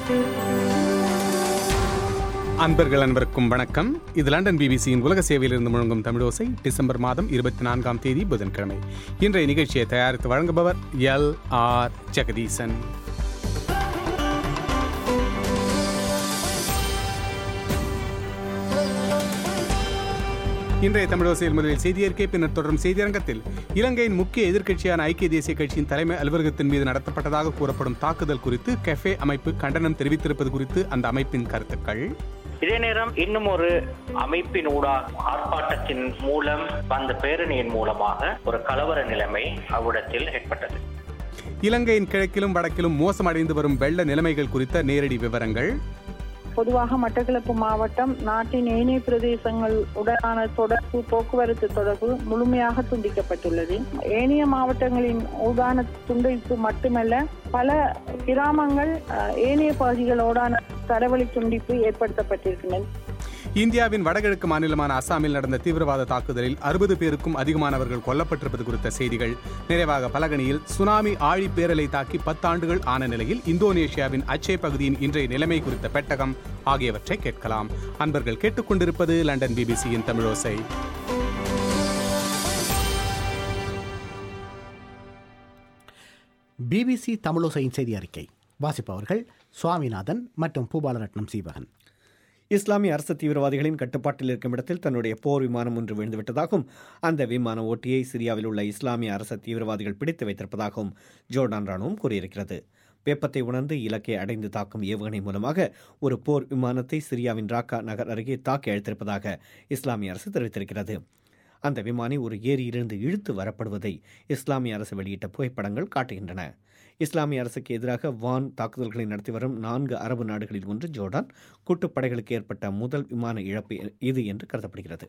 அன்பர்கள் அன்பருக்கும் வணக்கம் இது லண்டன் பிபிசியின் உலக சேவையிலிருந்து முழங்கும் தமிழோசை டிசம்பர் மாதம் இருபத்தி நான்காம் தேதி புதன்கிழமை இன்றைய நிகழ்ச்சியை தயாரித்து வழங்குபவர் எல் ஆர் ஜெகதீசன் இன்றைய தமிழோசையில் முதலில் செய்தியறிக்கை பின்னர் தொடரும் செய்தியரங்கத்தில் இலங்கையின் முக்கிய எதிர்க்கட்சியான ஐக்கிய தேசிய கட்சியின் தலைமை அலுவலகத்தின் மீது நடத்தப்பட்டதாக கூறப்படும் தாக்குதல் குறித்து கெஃபே அமைப்பு கண்டனம் தெரிவித்திருப்பது குறித்து அந்த அமைப்பின் கருத்துக்கள் இதே நேரம் இன்னும் ஒரு அமைப்பின் ஊடாக ஆர்ப்பாட்டத்தின் மூலம் வந்த பேரணியின் மூலமாக ஒரு கலவர நிலைமை அவ்விடத்தில் ஏற்பட்டது இலங்கையின் கிழக்கிலும் வடக்கிலும் மோசமடைந்து வரும் வெள்ள நிலைமைகள் குறித்த நேரடி விவரங்கள் பொதுவாக மட்டக்களப்பு மாவட்டம் நாட்டின் ஏனைய பிரதேசங்கள் உடனான தொடர்பு போக்குவரத்து தொடர்பு முழுமையாக துண்டிக்கப்பட்டுள்ளது ஏனைய மாவட்டங்களின் ஊடான துண்டிப்பு மட்டுமல்ல பல கிராமங்கள் அஹ், ஏனைய பகுதிகளோடான தரவழி துண்டிப்பு ஏற்படுத்தப்பட்டிருக்கின்றன இந்தியாவின் வடகிழக்கு மாநிலமான அசாமில் நடந்த தீவிரவாத தாக்குதலில் அறுபது பேருக்கும் அதிகமானவர்கள் கொல்லப்பட்டிருப்பது குறித்த செய்திகள் நிறைவாக பலகணியில் சுனாமி ஆழி பேரலை தாக்கி பத்தாண்டுகள் ஆன நிலையில் இந்தோனேஷியாவின் அச்சே பகுதியின் இன்றைய நிலைமை குறித்த பெட்டகம் ஆகியவற்றை கேட்கலாம் அன்பர்கள் கேட்டுக்கொண்டிருப்பது லண்டன் பிபிசியின் தமிழோசை பிபிசி தமிழோசையின் செய்தி அறிக்கை வாசிப்பவர்கள் சுவாமிநாதன் மற்றும் பூபாலரட்னம் சீவகன் இஸ்லாமிய அரசு தீவிரவாதிகளின் கட்டுப்பாட்டில் இருக்கும் இடத்தில் தன்னுடைய போர் விமானம் ஒன்று விழுந்துவிட்டதாகவும் அந்த விமான ஓட்டியை சிரியாவில் உள்ள இஸ்லாமிய அரசு தீவிரவாதிகள் பிடித்து வைத்திருப்பதாகவும் ஜோர்டான் ராணுவம் கூறியிருக்கிறது வெப்பத்தை உணர்ந்து இலக்கை அடைந்து தாக்கும் ஏவுகணை மூலமாக ஒரு போர் விமானத்தை சிரியாவின் ராக்கா நகர் அருகே தாக்கி அழித்திருப்பதாக இஸ்லாமிய அரசு தெரிவித்திருக்கிறது அந்த விமானி ஒரு ஏரியிலிருந்து இழுத்து வரப்படுவதை இஸ்லாமிய அரசு வெளியிட்ட புகைப்படங்கள் காட்டுகின்றன இஸ்லாமிய அரசுக்கு எதிராக வான் தாக்குதல்களை நடத்தி வரும் நான்கு அரபு நாடுகளில் ஒன்று ஜோர்டான் கூட்டுப்படைகளுக்கு ஏற்பட்ட முதல் விமான இழப்பு இது என்று கருதப்படுகிறது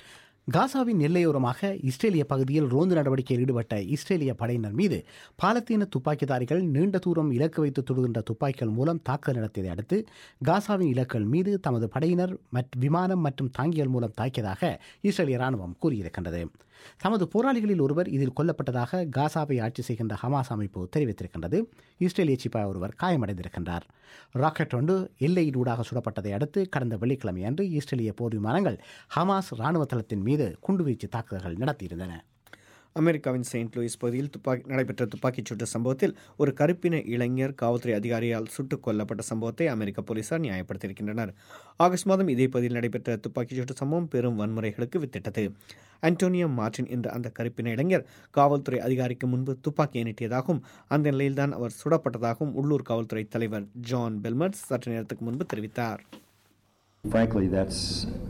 காசாவின் எல்லையோரமாக இஸ்ரேலிய பகுதியில் ரோந்து நடவடிக்கையில் ஈடுபட்ட இஸ்ரேலிய படையினர் மீது பாலத்தீன துப்பாக்கிதாரிகள் நீண்ட தூரம் இலக்கு வைத்து தொடுகின்ற துப்பாக்கிகள் மூலம் தாக்குதல் நடத்தியதை அடுத்து காசாவின் இலக்குகள் மீது தமது படையினர் மற்ற விமானம் மற்றும் தாங்கிகள் மூலம் தாக்கியதாக இஸ்ரேலிய ராணுவம் கூறியிருக்கின்றது தமது போராளிகளில் ஒருவர் இதில் கொல்லப்பட்டதாக காசாவை ஆட்சி செய்கின்ற ஹமாஸ் அமைப்பு தெரிவித்திருக்கின்றது இஸ்ரேலிய சிப்பாய் ஒருவர் காயமடைந்திருக்கின்றார் ராக்கெட் ஒன்று எல்லையினூடாக சுடப்பட்டதை அடுத்து கடந்த வெள்ளிக்கிழமை அன்று இஸ்ரேலிய போர் விமானங்கள் ஹமாஸ் ராணுவ தளத்தின் மீது குண்டுவீச்சு தாக்குதல்கள் நடத்தியிருந்தன அமெரிக்காவின் செயின்ட் லூயிஸ் பகுதியில் துப்பாக்கி நடைபெற்ற துப்பாக்கிச் சூட்டு சம்பவத்தில் ஒரு கருப்பின இளைஞர் காவல்துறை அதிகாரியால் சுட்டுக் கொல்லப்பட்ட சம்பவத்தை அமெரிக்க போலீசார் நியாயப்படுத்தியிருக்கின்றனர் ஆகஸ்ட் மாதம் இதே பகுதியில் நடைபெற்ற துப்பாக்கிச் சூட்டு சம்பவம் பெரும் வன்முறைகளுக்கு வித்திட்டது அன்டோனியோ மார்டின் என்ற அந்த கருப்பின இளைஞர் காவல்துறை அதிகாரிக்கு முன்பு துப்பாக்கியை நீட்டியதாகவும் அந்த நிலையில்தான் அவர் சுடப்பட்டதாகவும் உள்ளூர் காவல்துறை தலைவர் ஜான் பெல்மர்ஸ் சற்று நேரத்துக்கு முன்பு தெரிவித்தார் Frankly, that's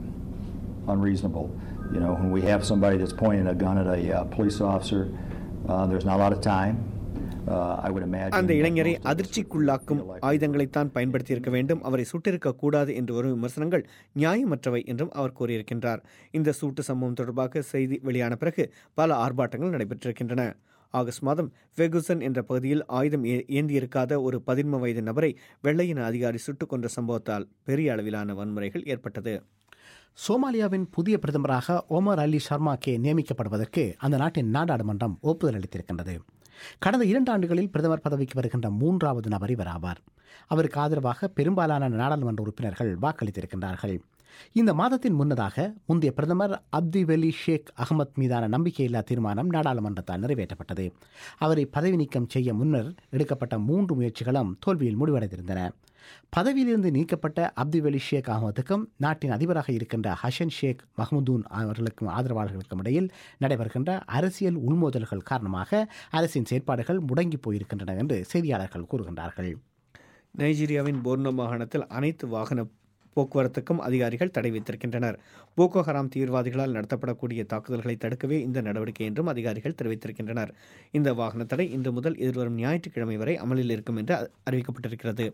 unreasonable. You know, when we have somebody that's pointing a gun at a uh, police officer, uh, there's not a lot of time. Uh, I would imagine. அந்த that இளைஞரை most of us அதிர்ச்சிக்குள்ளாக்கும் feel like- ஆயுதங்களைத்தான் பயன்படுத்தியிருக்க வேண்டும் அவரை சுட்டிருக்க கூடாது என்று வரும் விமர்சனங்கள் நியாயமற்றவை என்றும் அவர் கூறியிருக்கின்றார் இந்த சூட்டு சம்பவம் தொடர்பாக செய்தி வெளியான பிறகு பல ஆர்ப்பாட்டங்கள் நடைபெற்றிருக்கின்றன ஆகஸ்ட் மாதம் வெகுசன் என்ற பகுதியில் ஆயுதம் ஏ- ஏந்தியிருக்காத ஒரு பதின்ம வயது நபரை வெள்ளையின அதிகாரி சுட்டுக் கொன்ற சம்பவத்தால் பெரிய அளவிலான வன்முறைகள் ஏற்பட்டது சோமாலியாவின் புதிய பிரதமராக ஒமர் அலி ஷர்மாக்கே நியமிக்கப்படுவதற்கு அந்த நாட்டின் நாடாளுமன்றம் ஒப்புதல் அளித்திருக்கின்றது கடந்த இரண்டு ஆண்டுகளில் பிரதமர் பதவிக்கு வருகின்ற மூன்றாவது நபர் இவர் ஆவார் அவருக்கு ஆதரவாக பெரும்பாலான நாடாளுமன்ற உறுப்பினர்கள் வாக்களித்திருக்கின்றார்கள் இந்த மாதத்தின் முன்னதாக முந்தைய பிரதமர் அப்தி வெலி ஷேக் அகமத் மீதான நம்பிக்கையில்லா தீர்மானம் நாடாளுமன்றத்தால் நிறைவேற்றப்பட்டது அவரை பதவி நீக்கம் செய்ய முன்னர் எடுக்கப்பட்ட மூன்று முயற்சிகளும் தோல்வியில் முடிவடைந்திருந்தன பதவியிலிருந்து நீக்கப்பட்ட அப்தி வெலி ஷேக் அகமதுக்கும் நாட்டின் அதிபராக இருக்கின்ற ஹஷன் ஷேக் மஹ்மூதூன் அவர்களுக்கும் ஆதரவாளர்களுக்கும் இடையில் நடைபெறுகின்ற அரசியல் உள்மோதல்கள் காரணமாக அரசின் செயற்பாடுகள் முடங்கி போயிருக்கின்றன என்று செய்தியாளர்கள் கூறுகின்றார்கள் நைஜீரியாவின் போர்னோ மாகாணத்தில் அனைத்து வாகன போக்குவரத்துக்கும் அதிகாரிகள் தடை வைத்திருக்கின்றனர் போகோ ஹராம் தீவிரவாதிகளால் நடத்தப்படக்கூடிய தாக்குதல்களை தடுக்கவே இந்த நடவடிக்கை என்றும் அதிகாரிகள் தெரிவித்திருக்கின்றனர் இந்த வாகன தடை இன்று முதல் எதிர்வரும் ஞாயிற்றுக்கிழமை வரை அமலில் இருக்கும் என்று அ- அறிவிக்கப்பட்டிருக்கிறது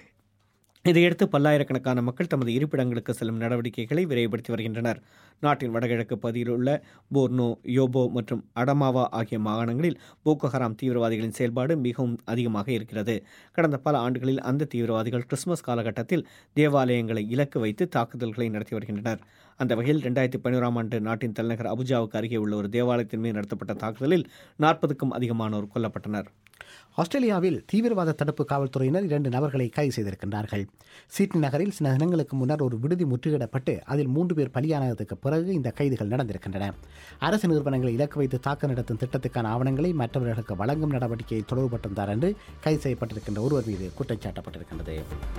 இதையடுத்து பல்லாயிரக்கணக்கான மக்கள் தமது இருப்பிடங்களுக்கு செல்லும் நடவடிக்கைகளை விரைவுபடுத்தி வருகின்றனர் நாட்டின் வடகிழக்கு பகுதியில் உள்ள போர்னோ யோபோ மற்றும் அடமாவா ஆகிய மாகாணங்களில் போகோ ஹராம் தீவிரவாதிகளின் செயல்பாடு மிகவும் அதிகமாக இருக்கிறது கடந்த பல ஆண்டுகளில் அந்த தீவிரவாதிகள் கிறிஸ்துமஸ் காலகட்டத்தில் தேவாலயங்களை இலக்கு வைத்து தாக்குதல்களை நடத்தி வருகின்றனர் அந்த வகையில் ரெண்டாயிரத்தி பதினோராம் ஆண்டு நாட்டின் தலைநகர் அபுஜாவுக்கு அருகே உள்ள ஒரு தேவாலயத்தின் மீது நடத்தப்பட்ட தாக்குதலில் நாற்பதுக்கும் அதிகமானோர் கொல்லப்பட்டனர் ஆஸ்திரேலியாவில் தீவிரவாத தடுப்பு காவல்துறையினர் இரண்டு நபர்களை கைது செய்திருக்கின்றார்கள் சிட்னி நகரில் சில தினங்களுக்கு முன்னர் ஒரு விடுதி முற்றுகையிடப்பட்டு அதில் மூன்று பேர் பலியானதுக்கு பிறகு இந்த கைதுகள் நடந்திருக்கின்றன அரசு நிறுவனங்களை இலக்கு வைத்து தாக்க நடத்தும் திட்டத்துக்கான ஆவணங்களை மற்றவர்களுக்கு வழங்கும் நடவடிக்கையை தொடர்பட்டிருந்தார் என்று கைது செய்யப்பட்டிருக்கின்ற ஒருவர் மீது குற்றம் சாட்டப்பட்டிருக்கின்றது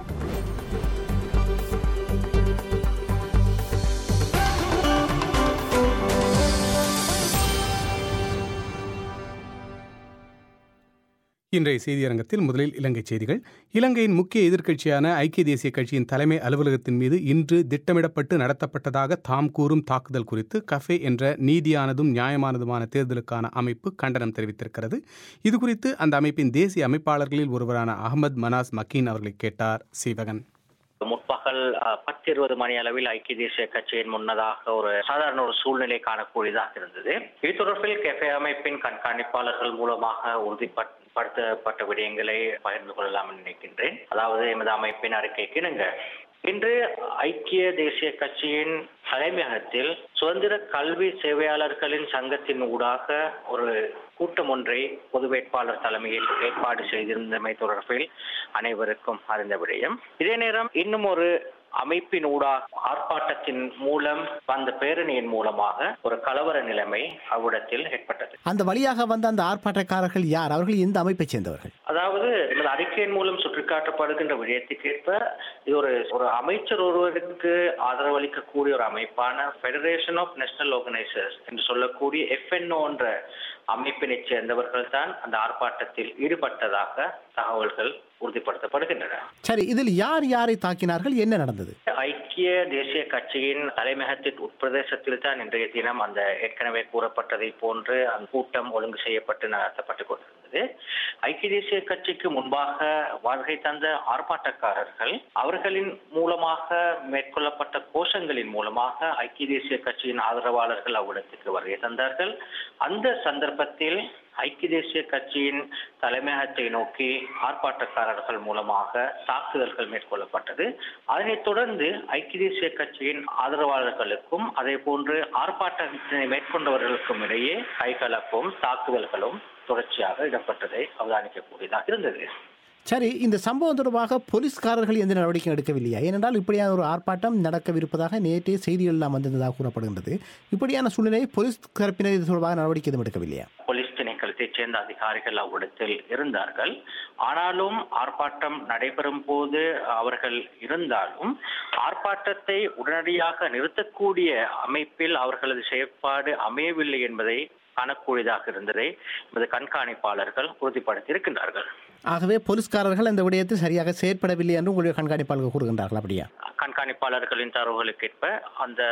இன்றைய செய்தியரங்கத்தில் முதலில் இலங்கை செய்திகள் இலங்கையின் முக்கிய எதிர்க்கட்சியான ஐக்கிய தேசிய கட்சியின் தலைமை அலுவலகத்தின் மீது இன்று திட்டமிடப்பட்டு நடத்தப்பட்டதாக தாம் கூறும் தாக்குதல் குறித்து கஃபே என்ற நீதியானதும் நியாயமானதுமான தேர்தலுக்கான அமைப்பு கண்டனம் தெரிவித்திருக்கிறது இதுகுறித்து அந்த அமைப்பின் தேசிய அமைப்பாளர்களில் ஒருவரான அகமது மனாஸ் மக்கீன் அவர்களை கேட்டார் சீவகன் முற்பகல் பத்து இருபது மணி அளவில் ஐக்கிய தேசிய கட்சியின் முன்னதாக ஒரு சாதாரண ஒரு சூழ்நிலை காணக்கூடியதாக இருந்தது இது தொடர்பில் கெஃபே அமைப்பின் கண்காணிப்பாளர்கள் மூலமாக உறுதிப்படுத்தப்பட்ட விடயங்களை பகிர்ந்து கொள்ளலாம் நினைக்கின்றேன் அதாவது எமது அமைப்பின் அறிக்கைக்கு நீங்க இன்று ஐக்கிய தேசிய கட்சியின் தலைமையகத்தில் சுதந்திர கல்வி சேவையாளர்களின் சங்கத்தின் ஊடாக ஒரு கூட்டம் ஒன்றை பொது வேட்பாளர் தலைமையில் ஏற்பாடு செய்திருந்தமை தொடர்பில் அனைவருக்கும் அறிந்த விடயம் இதே நேரம் இன்னும் ஒரு அமைப்பின் ஊடாக ஆர்ப்பாட்டத்தின் மூலம் வந்த பேரணியின் மூலமாக ஒரு கலவர நிலைமை அவ்விடத்தில் ஏற்பட்டது அந்த வழியாக வந்த அந்த ஆர்ப்பாட்டக்காரர்கள் யார் அவர்கள் இந்த அமைப்பைச் சேர்ந்தவர்கள் அதாவது இந்த அறிக்கையின் மூலம் சுட்டிக்காட்டப்படுகின்ற விடயத்துக்கேற்ப இது ஒரு ஒரு அமைச்சர் ஒருவருக்கு ஆதரவு அளிக்கக்கூடிய ஒரு அமைப்பான ஃபெடரேஷன் ஆஃப் நேஷனல் ஆர்கனைசர்ஸ் என்று சொல்லக்கூடிய எஃப்என்ஓ என்ற அமைப்பினை சேர்ந்தவர்கள் தான் அந்த ஆர்ப்பாட்டத்தில் ஈடுபட்டதாக தகவல்கள் உறுதிப்படுத்தப்படுகின்றன சரி இதில் யார் யாரை தாக்கினார்கள் என்ன நடந்தது ஐக்கிய தேசிய கட்சியின் தலைமையகத்தின் உட்பிரதேசத்தில் தான் இன்றைய தினம் அந்த ஏற்கனவே கூறப்பட்டதை போன்று அந்த கூட்டம் ஒழுங்கு செய்யப்பட்டு நடத்தப்பட்டுக் கொண்டிருந்தது ஐக்கிய தேசிய கட்சிக்கு முன்பாக வருகை தந்த ஆர்ப்பாட்டக்காரர்கள் அவர்களின் மூலமாக மேற்கொள்ளப்பட்ட கோஷங்களின் மூலமாக ஐக்கிய தேசிய கட்சியின் ஆதரவாளர்கள் அவ்விடத்துக்கு வருகை தந்தார்கள் அந்த சந்தர்ப்பத்தில் ஐக்கிய தேசிய கட்சியின் தலைமையகத்தை நோக்கி ஆர்ப்பாட்டக்காரர்கள் மூலமாக தாக்குதல்கள் மேற்கொள்ளப்பட்டது அதனைத் தொடர்ந்து ஐக்கிய தேசிய கட்சியின் ஆதரவாளர்களுக்கும் அதே போன்று ஆர்ப்பாட்டத்தை மேற்கொண்டவர்களுக்கும் இடையே கைகலப்பும் தாக்குதல்களும் தொடர்ச்சியாக இடப்பட்டதை அவதானிக்கக்கூடியதாக இருந்தது சரி இந்த சம்பவம் தொடர்பாக போலீஸ்காரர்கள் எந்த நடவடிக்கையும் எடுக்கவில்லையா ஏனென்றால் இப்படியான ஒரு ஆர்ப்பாட்டம் நடக்கவிருப்பதாக நேற்றே செய்திகள் எல்லாம் வந்திருந்ததாக கூறப்படுகின்றது இப்படியான சூழ்நிலை போலீஸ் தரப்பினர் இது தொடர்பாக நடவடிக்கை எதுவும் எடுக்கவில்லையா போலீஸ் திணைக்களத்தைச் சேர்ந்த அதிகாரிகள் அவ்விடத்தில் இருந்தார்கள் ஆனாலும் ஆர்ப்பாட்டம் நடைபெறும் போது அவர்கள் இருந்தாலும் ஆர்ப்பாட்டத்தை உடனடியாக நிறுத்தக்கூடிய அமைப்பில் அவர்களது செயற்பாடு அமையவில்லை என்பதை காணக்கூடியதாக இருந்ததை நமது கண்காணிப்பாளர்கள் உறுதிப்படுத்தி இருக்கின்றார்கள் ஆகவே போலீஸ்காரர்கள் அந்த விடயத்தில் சரியாக செயற்படவில்லை என்று உங்களுடைய கண்காணிப்பாளர்கள் கூறுகின்றார்கள் அப்படியா கண்காணிப்பாளர்களின் தரவுகளுக்கேற்ப அந்த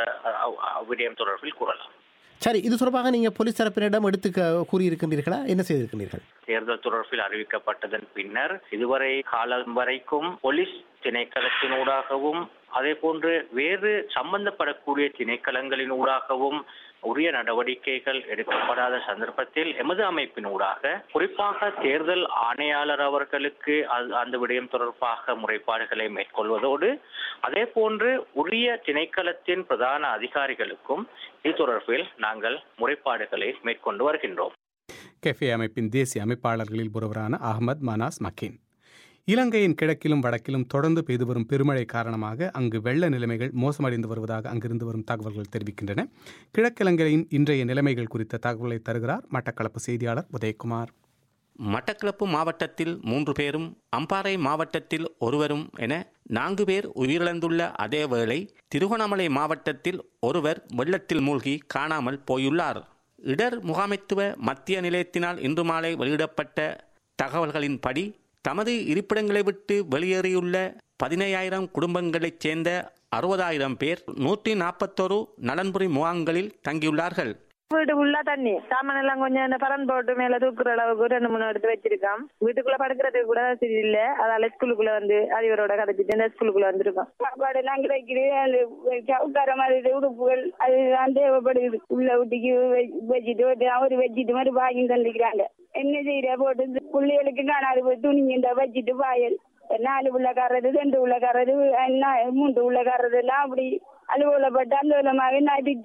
விடயம் தொடர்பில் கூறலாம் சரி இது தொடர்பாக நீங்க போலீஸ் தரப்பினரிடம் எடுத்து கூறியிருக்கின்றீர்களா என்ன செய்திருக்கின்றீர்கள் தேர்தல் தொடர்பில் அறிவிக்கப்பட்டதன் பின்னர் இதுவரை காலம் வரைக்கும் போலீஸ் திணைக்களத்தினூடாகவும் அதே போன்று வேறு சம்பந்தப்படக்கூடிய திணைக்களங்களின் ஊடாகவும் உரிய நடவடிக்கைகள் எடுக்கப்படாத சந்தர்ப்பத்தில் எமது அமைப்பின் ஊடாக குறிப்பாக தேர்தல் ஆணையாளர் அவர்களுக்கு அந்த விடயம் தொடர்பாக முறைப்பாடுகளை மேற்கொள்வதோடு அதே போன்று உரிய திணைக்களத்தின் பிரதான அதிகாரிகளுக்கும் இது தொடர்பில் நாங்கள் முறைப்பாடுகளை மேற்கொண்டு வருகின்றோம் கெஃபே அமைப்பின் தேசிய அமைப்பாளர்களில் ஒருவரான அகமது மனாஸ் மக்கீன் இலங்கையின் கிழக்கிலும் வடக்கிலும் தொடர்ந்து பெய்து வரும் பெருமழை காரணமாக அங்கு வெள்ள நிலைமைகள் மோசமடைந்து வருவதாக அங்கிருந்து வரும் தகவல்கள் தெரிவிக்கின்றன கிழக்கிழங்கையின் இன்றைய நிலைமைகள் குறித்த தகவலை தருகிறார் மட்டக்களப்பு செய்தியாளர் உதயகுமார் மட்டக்களப்பு மாவட்டத்தில் மூன்று பேரும் அம்பாறை மாவட்டத்தில் ஒருவரும் என நான்கு பேர் உயிரிழந்துள்ள அதேவேளை திருகோணமலை மாவட்டத்தில் ஒருவர் வெள்ளத்தில் மூழ்கி காணாமல் போயுள்ளார் இடர் முகாமைத்துவ மத்திய நிலையத்தினால் இன்று மாலை வெளியிடப்பட்ட தகவல்களின்படி தமது இருப்பிடங்களை விட்டு வெளியேறியுள்ள பதினையாயிரம் குடும்பங்களைச் சேர்ந்த அறுபதாயிரம் பேர் நூற்றி நாற்பத்தோரு நலன்புரி முகாம்களில் தங்கியுள்ளார்கள் வீடு ஃபுல்லா தண்ணி சாமான் எல்லாம் கொஞ்சம் இந்த பரன் போட்டு மேல தூக்குற அளவுக்கு ரெண்டு மூணு எடுத்து வச்சிருக்கோம் வீட்டுக்குள்ள படுக்கிறதுக்கு கூட வசதி இல்ல அதால ஸ்கூலுக்குள்ள வந்து அதிபரோட கதைச்சிட்டு இந்த ஸ்கூலுக்குள்ள வந்திருக்கோம் சாப்பாடு எல்லாம் கிடைக்குது அது சவுக்கார மாதிரி உடுப்புகள் அதுதான் தேவைப்படுது உள்ள வீட்டுக்கு வச்சுட்டு அவரு வச்சுட்டு மாதிரி வாங்கி தந்துக்கிறாங்க என்ன செய்யற போட்டு பிள்ளைகளுக்கு காணாது போய் துணிங்க வச்சுட்டு வாயல் நாலு உள்ளக்காரது ரெண்டு உள்ளக்காரது மூன்று உள்ளக்காரது எல்லாம் அப்படி அலுவலப்பட்டு அலுவலமாக நான் திட்டம்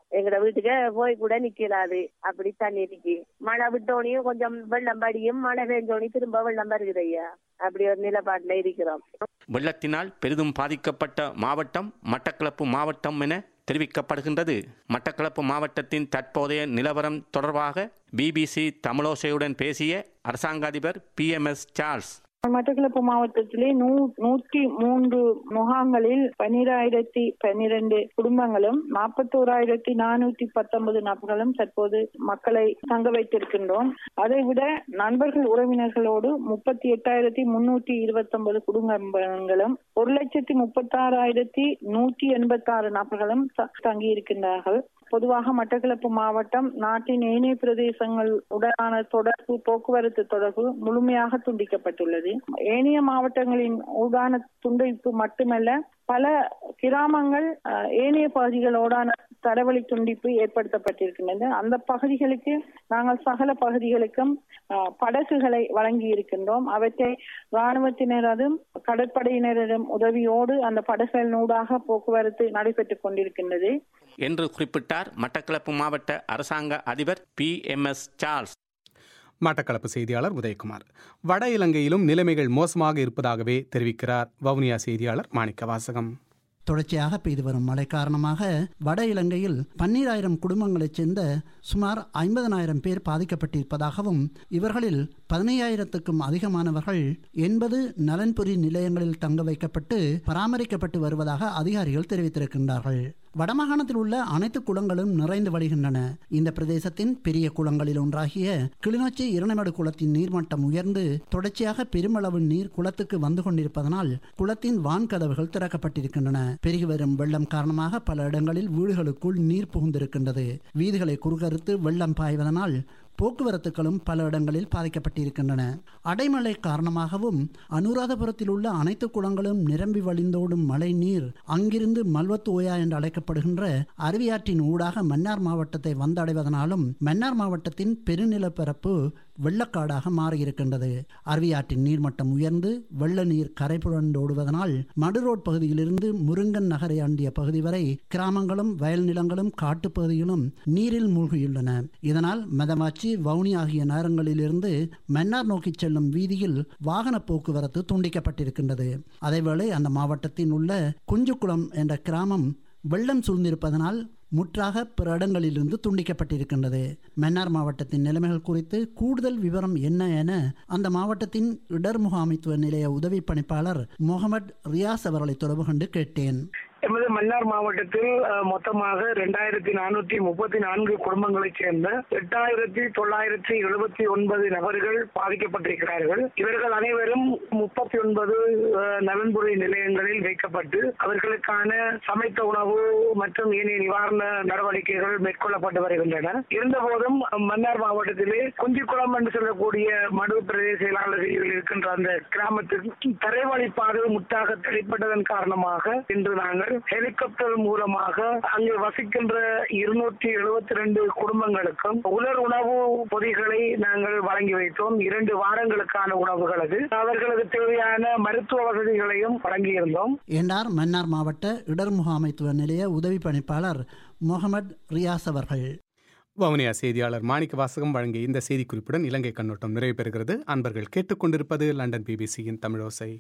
எங்கட வீட்டுக்கு போய் கூட நிக்கலாது அப்படி தண்ணி இருக்கு மழை விட்டோனையும் கொஞ்சம் வெள்ளம் படியும் மழை பெஞ்சோனையும் திரும்ப வெள்ளம் வருகுது ஐயா அப்படி ஒரு நிலப்பாட்டுல இருக்கிறோம் வெள்ளத்தினால் பெரிதும் பாதிக்கப்பட்ட மாவட்டம் மட்டக்களப்பு மாவட்டம் என தெரிவிக்கப்படுகின்றது மட்டக்களப்பு மாவட்டத்தின் தற்போதைய நிலவரம் தொடர்பாக பிபிசி தமிழோசையுடன் பேசிய அரசாங்க அதிபர் P M S Charles Batticaloa மாவட்டத்திலே நூ நூற்றி மூன்று முகாம்களில் பன்னிராயிரத்தி பன்னிரண்டு குடும்பங்களும் நாற்பத்தோராயிரத்தி நானூற்றி பத்தொன்பது நபர்களும் தற்போது மக்களை தங்க வைத்திருக்கின்றோம் அதை விட நண்பர்கள் உறவினர்களோடு முப்பத்தி எட்டாயிரத்தி முன்னூற்றி இருபத்தி ஒன்பது குடும்பங்களும் ஒரு லட்சத்தி முப்பத்தாறாயிரத்தி நூற்றி எண்பத்தி ஆறு நபர்களும் தங்கி இருக்கின்றார்கள் பொதுவாக மட்டக்களப்பு மாவட்டம் நாட்டின் ஏனைய பிரதேசங்கள் உடனான தொடர்பு போக்குவரத்து தொடர்பு முழுமையாக துண்டிக்கப்பட்டுள்ளது ஏனைய மாவட்டங்களின் ஊடான துண்டிப்பு மட்டுமல்ல பல கிராமங்கள் ஏனைய பகுதிகளோடான தரவழி துண்டிப்பு ஏற்படுத்தப்பட்டிருக்கின்றது அந்த பகுதிகளுக்கு நாங்கள் சகல பகுதிகளுக்கும் படகுகளை வழங்கி இருக்கின்றோம் அவற்றை இராணுவத்தினரதும் கடற்படையினரிடம் உதவியோடு அந்த படகுகளினூடாக போக்குவரத்து நடைபெற்றுக் கொண்டிருக்கின்றது என்று குறிப்பிட்டார் மட்டக்களப்பு மாவட்ட அரசாங்க அதிபர் P M S Charles Batticaloa செய்தியாளர் உதயகுமார் வட இலங்கையிலும் நிலைமைகள் மோசமாக இருப்பதாகவே தெரிவிக்கிறார் வவுனியா செய்தியாளர் மாணிக்க வாசகம் தொடர்ச்சியாக பெய்து வரும் மழை காரணமாக வட இலங்கையில் பன்னீராயிரம் குடும்பங்களைச் சேர்ந்த சுமார் ஐம்பதனாயிரம் பேர் பாதிக்கப்பட்டிருப்பதாகவும் இவர்களில் பதினையாயிரத்துக்கும் அதிகமானவர்கள் எண்பது நலன்புரி நிலையங்களில் தங்க வைக்கப்பட்டு பராமரிக்கப்பட்டு வருவதாக அதிகாரிகள் தெரிவித்திருக்கின்றார்கள் வடமாகாணத்தில் உள்ள அனைத்து குளங்களும் நிறைந்து வழிகின்றன இந்த பிரதேசத்தின் பெரிய குளங்களில் ஒன்றாகிய கிளிநொச்சி இரணைமடு குளத்தின் நீர்மட்டம் உயர்ந்து தொடர்ச்சியாக பெருமளவு நீர் குளத்துக்கு வந்து கொண்டிருப்பதனால் குளத்தின் வான்கதவுகள் திறக்கப்பட்டிருக்கின்றன பெருகி வரும் வெள்ளம் காரணமாக பல இடங்களில் வீடுகளுக்குள் நீர் புகுந்திருக்கின்றது வீதிகளை குறுகறுத்து வெள்ளம் பாய்வதனால் போக்குவரத்துகளும் பல இடங்களில் பாதிக்கப்பட்டிருக்கின்றன அடைமழை காரணமாகவும் அனுராதபுரத்தில் உள்ள அனைத்து குளங்களும் நிரம்பி வழிந்தோடும் மழை நீர் அங்கிருந்து மல்வத்து ஓயா என்று அழைக்கப்படுகின்ற அருவியாற்றின் ஊடாக மன்னார் மாவட்டத்தை வந்தடைவதனாலும் மன்னார் மாவட்டத்தின் பெருநிலப்பரப்பு வெள்ளக்காடாக மாறியிருக்கின்றது அருவியாற்றின் நீர்மட்டம் உயர்ந்து வெள்ள நீர் கரை புரண்டோடுவதனால் மடுரோட் பகுதியிலிருந்து முருங்கன் நகரை அண்டிய பகுதி வரை கிராமங்களும் வயல் நிலங்களும் காட்டுப்பகுதிகளும் நீரில் மூழ்கியுள்ளன இதனால் மதமாச்சி வவுனி ஆகிய நகரங்களிலிருந்து மன்னார் நோக்கி செல்லும் வீதியில் வாகன போக்குவரத்து துண்டிக்கப்பட்டிருக்கின்றது அதேவேளை அந்த மாவட்டத்தில் உள்ள குஞ்சுக்குளம் என்ற கிராமம் வெள்ளம் சூழ்ந்திருப்பதனால் முற்றாக பிற இடங்களிலிருந்து துண்டிக்கப்பட்டிருக்கின்றது மன்னார் மாவட்டத்தின் நிலைமைகள் குறித்து கூடுதல் விவரம் என்ன என அந்த மாவட்டத்தின் இடர் முகாமைத்துவ நிலைய உதவி பணிப்பாளர் முகமது ரியாஸ் அவர்களை தொடர்பு கொண்டு கேட்டேன் எமது மன்னார் மாவட்டத்தில் மொத்தமாக இரண்டாயிரத்தி நானூற்றி முப்பத்தி நான்கு குடும்பங்களைச் சேர்ந்த எட்டாயிரத்தி தொள்ளாயிரத்தி எழுபத்தி ஒன்பது நபர்கள் பாதிக்கப்பட்டிருக்கிறார்கள் இவர்கள் அனைவரும் முப்பத்தி ஒன்பது நலன்புரி நிலையங்களில் வைக்கப்பட்டு அவர்களுக்கான சமைத்த உணவு மற்றும் ஏனைய நிவாரண நடவடிக்கைகள் மேற்கொள்ளப்பட்டு வருகின்றன இருந்தபோதும் மன்னார் மாவட்டத்திலே குஞ்சிக்குளம் என்று சொல்லக்கூடிய மடு பிரதேச செயலாளர்கள் இருக்கின்ற அந்த கிராமத்தில் தரைவழிப்பாதை முற்றாக தடைப்பட்டதன் காரணமாக இன்று நாங்கள் ஹெலிகாப்டர் மூலமாக அங்கு வசிக்கின்ற இருநூற்றி எழுபத்தி ரெண்டு குடும்பங்களுக்கும் உலர் உணவு பொதிகளை நாங்கள் வழங்கி வைத்தோம் இரண்டு வாரங்களுக்கான உணவுகள் அது அவர்களுக்கு தேவையான மருத்துவ வசதிகளையும் வழங்கியிருந்தோம் என்றார் மன்னார் மாவட்ட இடர் முகாமைத்துவ நிலைய உதவி பணிப்பாளர் முகமது ரியாஸ் அவர்கள் வவுனியா செய்தியாளர் மாணிக்க வாசகம் வழங்கிய இந்த செய்திக்குறிப்புடன் இலங்கை கண்ணோட்டம் நிறைவு பெறுகிறது அன்பர்கள் கேட்டுக்கொண்டிருப்பது லண்டன் பிபிசியின் தமிழோசை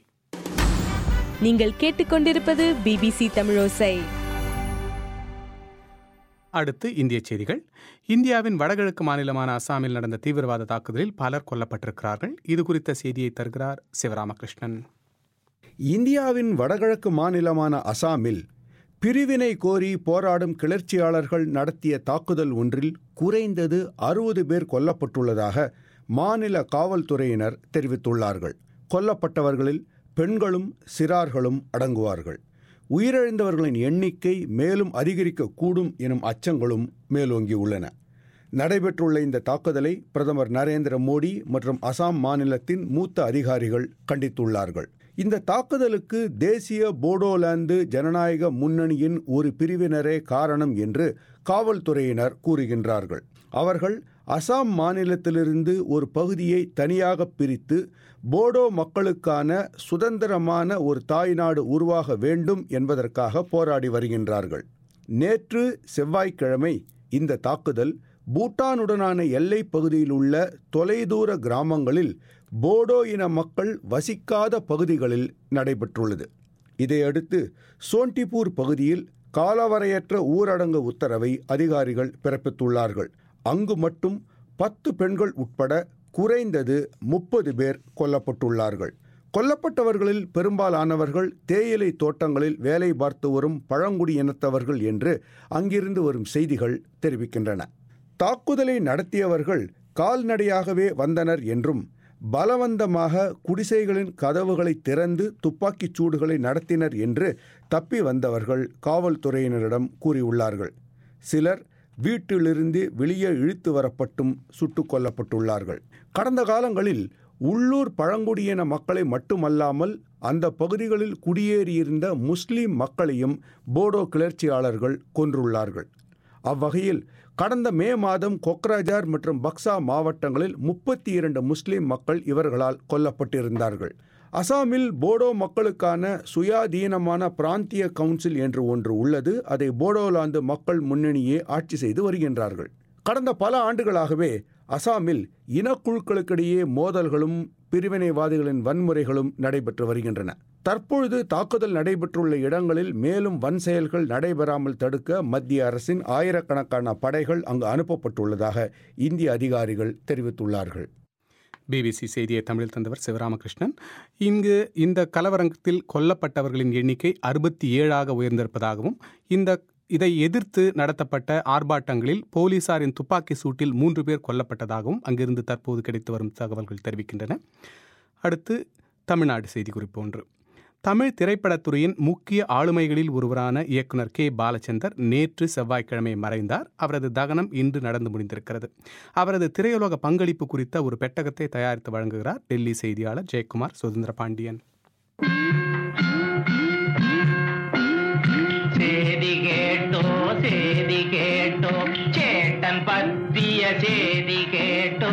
நீங்கள் கேட்டுக்கொண்டிருப்பது பிபிசி தமிழோசை அடுத்து இந்திய செய்திகள் இந்தியாவின் வடகிழக்கு மாநிலமான அசாமில் நடந்த தீவிரவாத தாக்குதலில் பலர் கொல்லப்பட்டிருக்கிறார்கள் இது குறித்த செய்தியை தருகிறார் சிவராமகிருஷ்ணன் இந்தியாவின் வடகிழக்கு மாநிலமான அசாமில் பிரிவினை கோரி போராடும் கிளர்ச்சியாளர்கள் நடத்திய தாக்குதல் ஒன்றில் குறைந்தது அறுபது பேர் கொல்லப்பட்டுள்ளதாக மாநில காவல்துறையினர் தெரிவித்துள்ளார்கள் கொல்லப்பட்டவர்களில் பெண்களும் சிறார்களும் அடங்குவார்கள் உயிரிழந்தவர்களின் எண்ணிக்கை மேலும் அதிகரிக்கக்கூடும் எனும் அச்சங்களும் மேலோங்கியுள்ளன நடைபெற்றுள்ள இந்த தாக்குதலை பிரதமர் நரேந்திர மோடி மற்றும் அசாம் மாநிலத்தின் மூத்த அதிகாரிகள் கண்டித்துள்ளார்கள் இந்த தாக்குதலுக்கு தேசிய போடோலாந்து ஜனநாயக முன்னணியின் ஒரு பிரிவினரே காரணம் என்று காவல்துறையினர் கூறுகின்றார்கள் அவர்கள் அசாம் மாநிலத்திலிருந்து ஒரு பகுதியை தனியாக பிரித்து போடோ மக்களுக்கான சுதந்திரமான ஒரு தாய்நாடு உருவாக வேண்டும் என்பதற்காக போராடி வருகின்றார்கள் நேற்று செவ்வாய்க்கிழமை இந்த தாக்குதல் பூட்டானுடனான எல்லைப் பகுதியில் உள்ள தொலைதூர கிராமங்களில் போடோ இன மக்கள் வசிக்காத பகுதிகளில் நடைபெற்றுள்ளது இதையடுத்து சோன்டிபூர் பகுதியில் காலவரையற்ற ஊரடங்கு உத்தரவை அதிகாரிகள் பிறப்பித்துள்ளார்கள் அங்கு மட்டும் பத்து பெண்கள் உட்பட குறைந்தது முப்பது பேர் கொல்லப்பட்டுள்ளார்கள் கொல்லப்பட்டவர்களில் பெரும்பாலானவர்கள் தேயிலை தோட்டங்களில் வேலை பார்த்து வரும் பழங்குடி இனத்தவர்கள் என்று அங்கிருந்து வரும் செய்திகள் தெரிவிக்கின்றன தாக்குதலை நடத்தியவர்கள் கால்நடையாகவே வந்தனர் என்றும் பலவந்தமாக குடிசைகளின் கதவுகளை திறந்து துப்பாக்கிச் சூடுகளை நடத்தினர் என்று தப்பி வந்தவர்கள் காவல்துறையினரிடம் கூறியுள்ளார்கள் சிலர் வீட்டிலிருந்து வெளியே இழுத்து வரப்பட்டும் சுட்டுக் கொல்லப்பட்டுள்ளார்கள் கடந்த காலங்களில் உள்ளூர் பழங்குடியின மக்களை மட்டுமல்லாமல் அந்த பகுதிகளில் குடியேறியிருந்த முஸ்லிம் மக்களையும் போடோ கிளர்ச்சியாளர்கள் கொன்றுள்ளார்கள் அவ்வகையில் கடந்த மே மாதம் கொக்ராஜார் மற்றும் பக்சா மாவட்டங்களில் முப்பத்தி இரண்டு முஸ்லிம் மக்கள் இவர்களால் கொல்லப்பட்டிருந்தார்கள் அசாமில் போடோ மக்களுக்கான சுயாதீனமான பிராந்திய கவுன்சில் என்று ஒன்று உள்ளது அதை போடோலாந்து மக்கள் முன்னணியே ஆட்சி செய்து வருகின்றார்கள் கடந்த பல ஆண்டுகளாகவே அசாமில் இனக்குழுக்களுக்கிடையே மோதல்களும் பிரிவினைவாதிகளின் வன்முறைகளும் நடைபெற்று வருகின்றன தற்பொழுது தாக்குதல் நடைபெற்றுள்ள இடங்களில் மேலும் வன் செயல்கள் நடைபெறாமல் தடுக்க மத்திய அரசின் ஆயிரக்கணக்கான படைகள் அங்கு அனுப்பப்பட்டுள்ளதாக இந்திய அதிகாரிகள் தெரிவித்துள்ளார்கள் பிபிசி செய்தியை தமிழில் தந்தவர் சிவராமகிருஷ்ணன் இங்கு இந்த கலவரத்தில் கொல்லப்பட்டவர்களின் எண்ணிக்கை அறுபத்தி ஏழாக உயர்ந்திருப்பதாகவும் இந்த இதை எதிர்த்து நடத்தப்பட்ட ஆர்ப்பாட்டங்களில் போலீசாரின் துப்பாக்கி சூட்டில் மூன்று பேர் கொல்லப்பட்டதாகவும் அங்கிருந்து தற்போது கிடைத்து வரும் தகவல்கள் தெரிவிக்கின்றன அடுத்து தமிழ்நாடு செய்திக்குறிப்பு ஒன்று தமிழ் திரைப்படத்துறையின் முக்கிய ஆளுமைகளில் ஒருவரான இயக்குனர் கே பாலச்சந்தர் நேற்று செவ்வாய்க்கிழமை மறைந்தார் அவரது தகனம் இன்று நடந்து முடிந்திருக்கிறது அவரது திரையுலக பங்களிப்பு குறித்த ஒரு பெட்டகத்தை தயாரித்து வழங்குகிறார் டெல்லி செய்தியாளர் ஜெயக்குமார் சுதந்திர பாண்டியன் சேதி கேட்டோ சேதி கேட்டோ சேட்டன் பத்திய சேதி கேட்டோ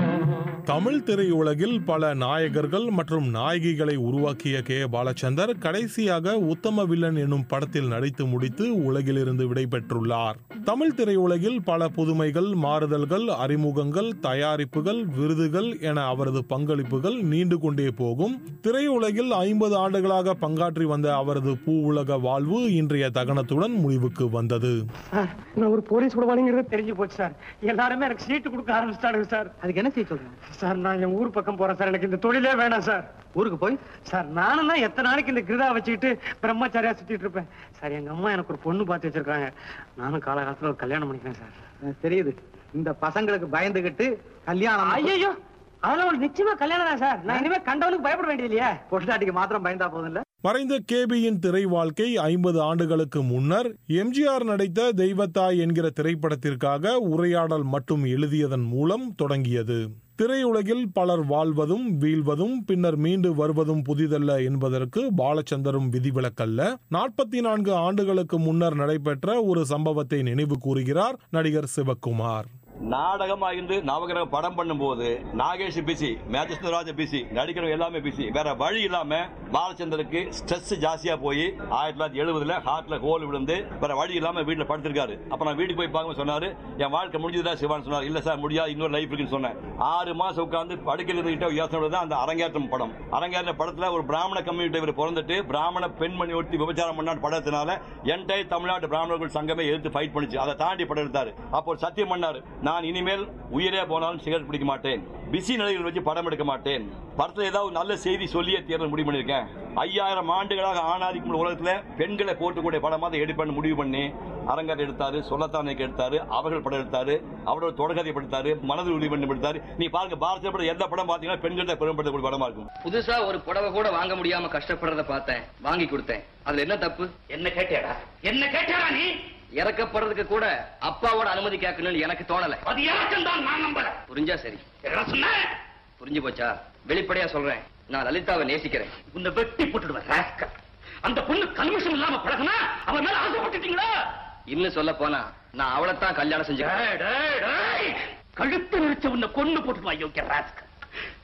தமிழ் திரையுலகில் பல நாயகர்கள் மற்றும் நாயகிகளை உருவாக்கிய கே பாலச்சந்தர் கடைசியாக உத்தம வில்லன் என்னும் படத்தில் நடித்து முடித்து உலகிலிருந்து விடைபெற்றுள்ளார் தமிழ் திரையுலகில் பல புதுமைகள் மாறுதல்கள் அறிமுகங்கள் தயாரிப்புகள் விருதுகள் என அவரது பங்களிப்புகள் நீண்டு கொண்டே போகும் திரையுலகில் ஐம்பது ஆண்டுகளாக பங்காற்றி வந்த அவரது பூ உலக வாழ்வு இன்றைய தகனத்துடன் முடிவுக்கு வந்தது நான் ஒரு போலீஸ் விடுவாளிங்கிறது தெரிஞ்சு போச்சு சார் எல்லாருமே எனக்கு சீட்டு கொடுக்க ஆரம்பிச்சிட்டாங்க சார் அதுக்கு என்ன செய்ய சொல்றேன் சார் நான் என் ஊர் பக்கம் போறேன் சார் எனக்கு இந்த தொழிலே வேணாம் சார் ஊருக்கு போய் சார் நானும் தான் எத்தனை நாளைக்கு இந்த கிருதா வச்சுக்கிட்டு பிரம்மச்சாரியா சுத்திட்டு இருப்பேன் சார் எங்க அம்மா எனக்கு ஒரு பொண்ணு பார்த்து வச்சிருக்காங்க நானும் காலகாலத்துல ஒரு கல்யாணம் பண்ணிக்கிறேன் சார் தெரியுது இந்த பசங்களுக்கு பயந்துகிட்டு கல்யாணம் ஐயோ அதெல்லாம் ஒரு நிச்சயமா கல்யாணம் தான் சார் நான் இனிமே கண்டவனுக்கு பயப்பட வேண்டியது இல்லையா பொட்டாட்டிக்கு மாத்திரம் பயந்தா போதும் இல்ல மறைந்த கேபியின் திரை வாழ்க்கை ஐம்பது ஆண்டுகளுக்கு முன்னர் எம்ஜிஆர் நடித்த தெய்வத்தாய் என்கிற திரைப்படத்திற்காக உரையாடல் மட்டும் எழுதியதன் மூலம் தொடங்கியது திரையுலகில் பலர் வாழ்வதும் வீழ்வதும் பின்னர் மீண்டு வருவதும் புதிதல்ல என்பதற்கு பாலச்சந்தரும் விதிவிலக்கல்ல நாற்பத்தி நான்கு ஆண்டுகளுக்கு முன்னர் நடைபெற்ற ஒரு சம்பவத்தை நினைவு கூறுகிறார் நடிகர் சிவக்குமார் நாடகமா இருந்து நவகிரக படம் பண்ணும்போது நாகேஷ் பிசி மேஜஸ்வராஜ பிசி நடிக்கிறவங்க எல்லாமே பிசி வேற வழி இல்லாம பாலச்சந்தருக்கு ஸ்ட்ரெஸ் ஜாஸ்தியா போய் ஆயிரத்தி தொள்ளாயிரத்தி எழுபதுல ஹார்ட்ல ஹோல் விழுந்து வேற வழி இல்லாம வீட்டுல படுத்திருக்காரு அப்ப நான் வீட்டுக்கு போய் பார்க்க சொன்னாரு என் வாழ்க்கை முடிஞ்சதா சிவான்னு சொன்னார் இல்ல சார் முடியாது இன்னொரு லைஃப் இருக்குன்னு சொன்னேன் ஆறு மாசம் உட்கார்ந்து படுக்கையில் இருந்துகிட்ட யோசனை தான் அந்த அரங்கேற்றம் படம் அரங்கேற்ற படத்துல ஒரு பிராமண கம்யூனிட்டி இவர் பிறந்துட்டு பிராமண பெண்மணி ஒட்டி விபச்சாரம் பண்ணான்னு படத்தினால என்டையர் தமிழ்நாடு பிராமணர்கள் சங்கமே எதிர்த்து ஃபைட் பண்ணிச்சு அதை தாண்டி படம் எடுத்தாரு அப்போ ஒரு சத்தியம் பண்ணாரு நான் இனிமேல் உயிரே போனாலும் சிகரெட் பிடிக்க மாட்டேன் பிஸி நிலையில் வச்சு படம் எடுக்க மாட்டேன் படத்தில் ஏதாவது நல்ல செய்தி சொல்லியே தேர்தல் முடிவு பண்ணியிருக்கேன் ஐயாயிரம் ஆண்டுகளாக ஆணாதிக்கும் உலகத்துல பெண்களை போட்டுக்கூடிய படமாக எடுப்பேன் முடிவு பண்ணி அரங்கர் எடுத்தாரு சொல்லத்தானைக்கு எடுத்தாரு அவர்கள் படம் எடுத்தாரு அவரோட தொடர்கதை படுத்தாரு மனதில் உறுதி பண்ணி படுத்தாரு நீ பாருங்க பாரதிய படம் எந்த படம் பாத்தீங்கன்னா பெண்களை பெரும்படுத்தக்கூடிய படமா இருக்கும் புதுசா ஒரு புடவை கூட வாங்க முடியாம கஷ்டப்படுறத பார்த்தேன் வாங்கி கொடுத்தேன் அதுல என்ன தப்பு என்ன கேட்டேடா என்ன கேட்டேடா நீ இறக்கப்படுறதுக்கு கூட அப்பாவோட அனுமதி கேட்கணும்னு எனக்கு தோணல அது யாருக்கும் தான் நான் நம்புறேன் புரிஞ்சா சரி என்ன சொன்ன புரிஞ்சு போச்சா வெளிப்படையா சொல்றேன் நான் லலிதாவை நேசிக்கிறேன் உன்னை வெட்டி போட்டுடுவேன் ராஸ்கல். அந்த பொண்ணு கல்மிஷம் இல்லாம பழகுனா அவன் மேல ஆசைப்பட்டுட்டீங்களா இன்னும் சொல்ல போனா நான் அவளைத்தான் கல்யாணம் டேய், செஞ்சேன் டேய், டேய். கழுத்து நெரிச்ச உன்னை கொன்னு போட்டுடுவா யோக்கிய ராஸ்கல்.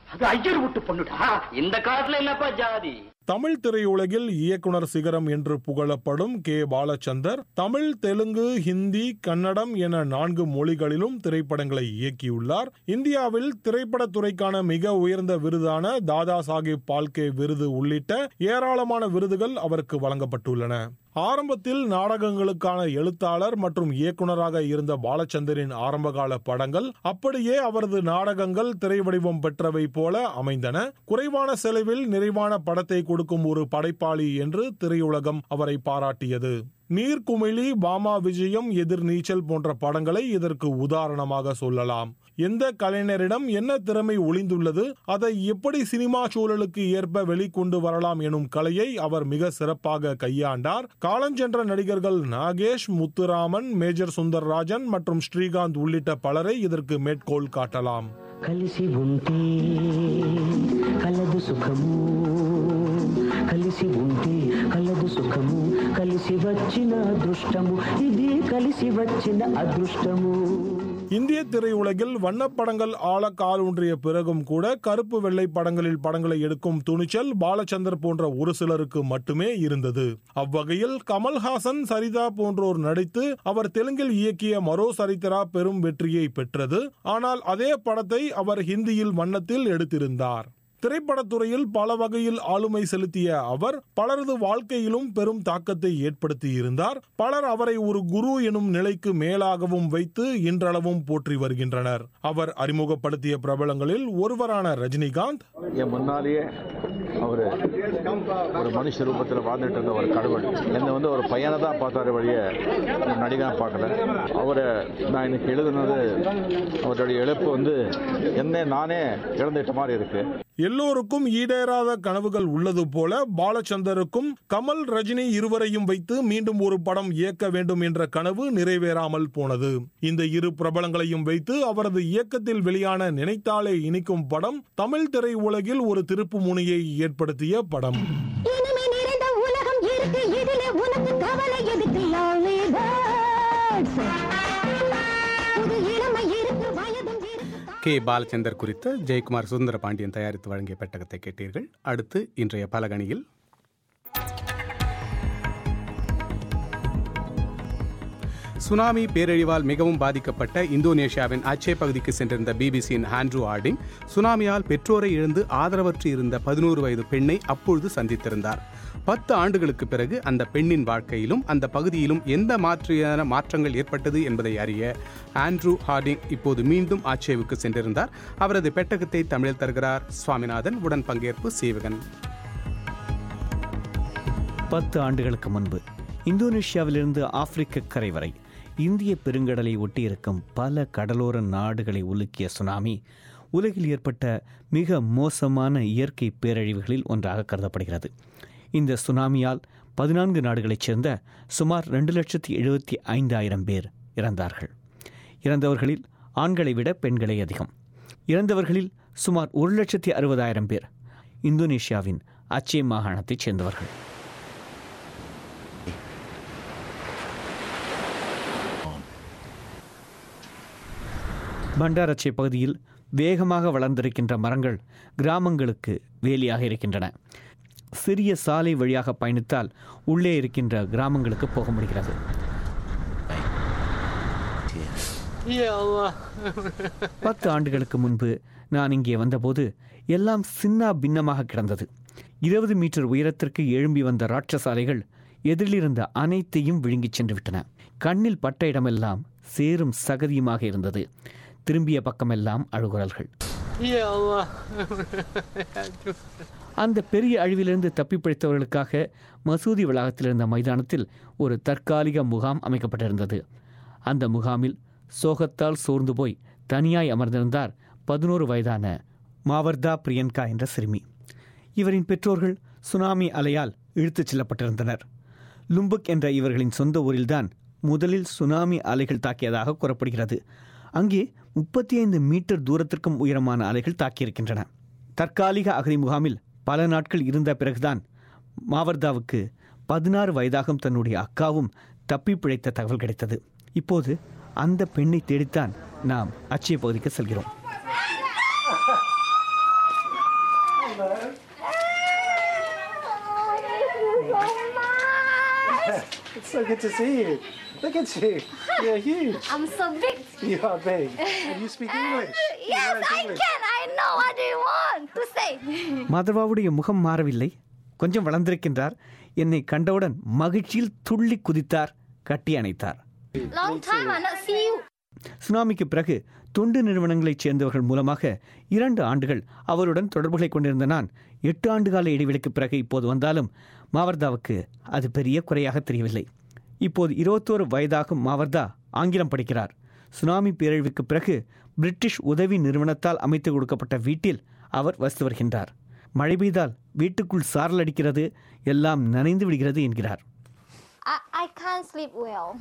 அது ஐயர் விட்டு பொண்ணுடா இந்த காலத்துல என்னப்பா ஜாதி தமிழ் திரையுலகில் இயக்குனர் சிகரம் என்று புகழப்படும் கே பாலச்சந்தர் தமிழ் தெலுங்கு ஹிந்தி கன்னடம் என நான்கு மொழிகளிலும் திரைப்படங்களை இயக்கியுள்ளார் இந்தியாவில் திரைப்படத்துறைக்கான மிக உயர்ந்த விருதான தாதா சாஹேப் பால்கே விருது உள்ளிட்ட ஏராளமான விருதுகள் அவருக்கு வழங்கப்பட்டுள்ளன ஆரம்பத்தில் நாடகங்களுக்கான எழுத்தாளர் மற்றும் இயக்குனராக இருந்த பாலச்சந்தரின் ஆரம்பகால படங்கள் அப்படியே அவரது நாடகங்கள் திரைவடிவம் பெற்றவை போல அமைந்தன குறைவான செலவில் நிறைவான படத்தை கொடுக்கும் ஒரு படைப்பாளி என்று திரையுலகம் அவரை பாராட்டியது நீர்க்குமிழி பாமா விஜயம் எதிர்நீச்சல் போன்ற படங்களை இதற்கு உதாரணமாக சொல்லலாம் எந்த கலைஞரிடம் என்ன திறமை ஒளிந்துள்ளது அதை எப்படி சினிமா சூழலுக்கு ஏற்ப வெளிக்கொண்டு வரலாம் எனும் கலையை அவர் மிக சிறப்பாக கையாண்டார் காலஞ்சென்ற நடிகர்கள் நாகேஷ் முத்துராமன் மேஜர் சுந்தர்ராஜன் மற்றும் ஸ்ரீகாந்த் உள்ளிட்ட பலரை இதற்கு மேற்கோள் காட்டலாம் కలిసి ఉంటే కలదు సుఖము కలిసి ఉంటే కలదు సుఖము కలిసి వచ్చిన అదృష్టము ఇది కలిసి వచ్చిన అదృష్టము இந்திய திரையுலகில் வண்ணப்படங்கள் ஆழ கால் ஊன்றிய பிறகும் கூட கருப்பு வெள்ளை படங்களில் படங்களை எடுக்கும் துணிச்சல் பாலச்சந்தர் போன்ற ஒரு சிலருக்கு மட்டுமே இருந்தது அவ்வகையில் கமல்ஹாசன் சரிதா போன்றோர் நடித்து அவர் தெலுங்கில் இயக்கிய மரோ சரித்திரா பெரும் வெற்றியை பெற்றது ஆனால் அதே படத்தை அவர் ஹிந்தியில் வண்ணத்தில் எடுத்திருந்தார் திரைப்படத்துறையில் பல வகையில் ஆளுமை செலுத்திய அவர் பலரது வாழ்க்கையிலும் பெரும் தாக்கத்தை ஏற்படுத்தி இருந்தார் பலர் அவரை ஒரு குரு எனும் நிலைக்கு மேலாகவும் வைத்து இன்றளவும் போற்றி வருகின்றனர் அவர் அறிமுகப்படுத்திய பிரபலங்களில் ஒருவரான ரஜினிகாந்த் என் முன்னாலேயே அவர் ஒரு மனுஷ ரூபத்தில் வாழ்ந்துட்டு இருந்த ஒரு கடவுள் என்னை வந்து ஒரு பையனை தான் பார்த்தாரு வழிய ஒரு நடிகனா பார்க்கல அவரை நான் இன்னைக்கு எழுதுனது அவருடைய இழப்பு வந்து என்ன நானே இழந்துட்ட மாதிரி இருக்கு எல்லோருக்கும் ஈடேறாத கனவுகள் உள்ளது போல பாலச்சந்தருக்கும் கமல் ரஜினி இருவரையும் வைத்து மீண்டும் ஒரு படம் இயக்க வேண்டும் என்ற கனவு நிறைவேறாமல் போனது இந்த இரு பிரபலங்களையும் வைத்து அவரது இயக்கத்தில் வெளியான நினைத்தாலே இனிக்கும் படம் தமிழ் திரை உலகில் ஒரு திருப்பு முனையை ஏற்படுத்திய படம் இனிமே நிறைந்த உலகம் இருக்கு இதிலே உனக்கு கவலை எதுக்கு lonely birds. புது இளமை இருக்கு வயதும் இருக்கு கே பாலச்சந்தர் குறித்த ஜெயக்குமார் சுந்தர பாண்டியன் தயாரித்து வழங்கிய பெட்டகத்தை கேட்டீர்கள் அடுத்து இன்றைய பலகணியில் சுனாமி பேரழிவால் மிகவும் பாதிக்கப்பட்ட இந்தோனேஷியாவின் அச்சே பகுதிக்கு சென்றிருந்த பிபிசியின் ஆண்ட்ரூ ஆர்டிங் சுனாமியால் பெற்றோரை இழந்து ஆதரவற்று இருந்த பதினோரு வயது பெண்ணை அப்பொழுது சந்தித்திருந்தார் பத்து ஆண்டுகளுக்கு பிறகு அந்த பெண்ணின் வாழ்க்கையிலும் அந்த பகுதியிலும் எந்த மாதிரியான மாற்றங்கள் ஏற்பட்டது என்பதை அறிய ஆண்ட்ரூ ஹார்டிங் இப்போது மீண்டும் ஆட்சேவுக்கு சென்றிருந்தார் அவரது பெட்டகத்தை தமிழில் தருகிறார் சுவாமிநாதன் உடன் பங்கேற்பு சீவகன் பத்து ஆண்டுகளுக்கு முன்பு இந்தோனேஷியாவிலிருந்து ஆப்பிரிக்க கரை வரை இந்திய பெருங்கடலை ஒட்டியிருக்கும் பல கடலோர நாடுகளை உலுக்கிய சுனாமி உலகில் ஏற்பட்ட மிக மோசமான இயற்கை பேரழிவுகளில் ஒன்றாக கருதப்படுகிறது இந்த சுனாமியால் பதினான்கு நாடுகளைச் சேர்ந்த சுமார் ரெண்டு லட்சத்தி எழுபத்தி ஐந்தாயிரம் பேர் இறந்தார்கள் இறந்தவர்களில் ஆண்களை விட பெண்களே அதிகம் இறந்தவர்களில் சுமார் ஒரு லட்சத்தி அறுபதாயிரம் பேர் இந்தோனேஷியாவின் அச்சே மாகாணத்தைச் சேர்ந்தவர்கள் பண்டாரச்சே பகுதியில் வேகமாக வளர்ந்திருக்கின்ற மரங்கள் கிராமங்களுக்கு வேலியாக இருக்கின்றன சிறிய சாலை வழியாக பயணித்தால் உள்ளே இருக்கின்ற கிராமங்களுக்கு போக முடிகிறது பத்து ஆண்டுகளுக்கு முன்பு நான் இங்கே வந்தபோது எல்லாம் சின்ன பின்னமாக கிடந்தது இருபது மீட்டர் உயரத்திற்கு எழும்பி வந்த ராட்சசாலைகள் எதிரிலிருந்த அனைத்தையும் விழுங்கிச் சென்று விட்டன கண்ணில் பட்ட இடமெல்லாம் சேரும் சகதியுமாக இருந்தது திரும்பிய பக்கமெல்லாம் அழுகுரல்கள் அந்த பெரிய அழிவிலிருந்து தப்பி பிழைத்தவர்களுக்காக மசூதி வளாகத்தில் இருந்த மைதானத்தில் ஒரு தற்காலிக முகாம் அமைக்கப்பட்டிருந்தது அந்த முகாமில் சோகத்தால் சோர்ந்து போய் தனியாய் அமர்ந்திருந்தார் பதினோரு வயதான மாவர்தா பிரியங்கா என்ற சிறுமி இவரின் பெற்றோர்கள் சுனாமி அலையால் இழுத்துச் செல்லப்பட்டிருந்தனர் லும்புக் என்ற இவர்களின் சொந்த ஊரில்தான் முதலில் சுனாமி அலைகள் தாக்கியதாக கூறப்படுகிறது அங்கே முப்பத்தி ஐந்து மீட்டர் தூரத்திற்கும் உயரமான அலைகள் தாக்கியிருக்கின்றன தற்காலிக அகதி முகாமில் பல நாட்கள் இருந்த பிறகுதான் மாவர்தாவுக்கு பதினாறு வயதாகும் தன்னுடைய அக்காவும் தப்பி பிழைத்த தகவல் கிடைத்தது இப்போது அந்த பெண்ணை தேடித்தான் நாம் அச்சய பகுதிக்கு செல்கிறோம் It's so good to see you. Look at you. You're huge. I'm so big. You are big. And you speak English. Yes, I can. I know what do you want to say. மாதவாவுடைய முகம் மாறவில்லை கொஞ்சம் வளர்ந்திருக்கின்றார் என்னை கண்டவுடன் மகிழ்ச்சியில் துள்ளி குதித்தார் கட்டி அணைத்தார் Long time I not see you. சுனாமிக்கு பிறகு தொண்டு நிறுவனங்களைச் சேர்ந்தவர்கள் மூலமாக இரண்டு ஆண்டுகள் அவருடன் தொடர்புகளை கொண்டிருந்த நான் எட்டு ஆண்டுகால இடைவெளிக்கு பிறகு இப்போது வந்தாலும் மாவர்தாவுக்கு அது பெரிய குறையாக தெரியவில்லை இப்போது இருபத்தோரு வயதாகும் மாவர்தா ஆங்கிலம் படிக்கிறார் சுனாமி பேரழிவுக்கு பிறகு பிரிட்டிஷ் உதவி நிறுவனத்தால் அமைத்து கொடுக்கப்பட்ட வீட்டில் அவர் வசித்து வருகின்றார் மழை பெய்தால் வீட்டுக்குள் சாரல் அடிக்கிறது எல்லாம் நனைந்து விடுகிறது என்கிறார் I, I can't sleep well.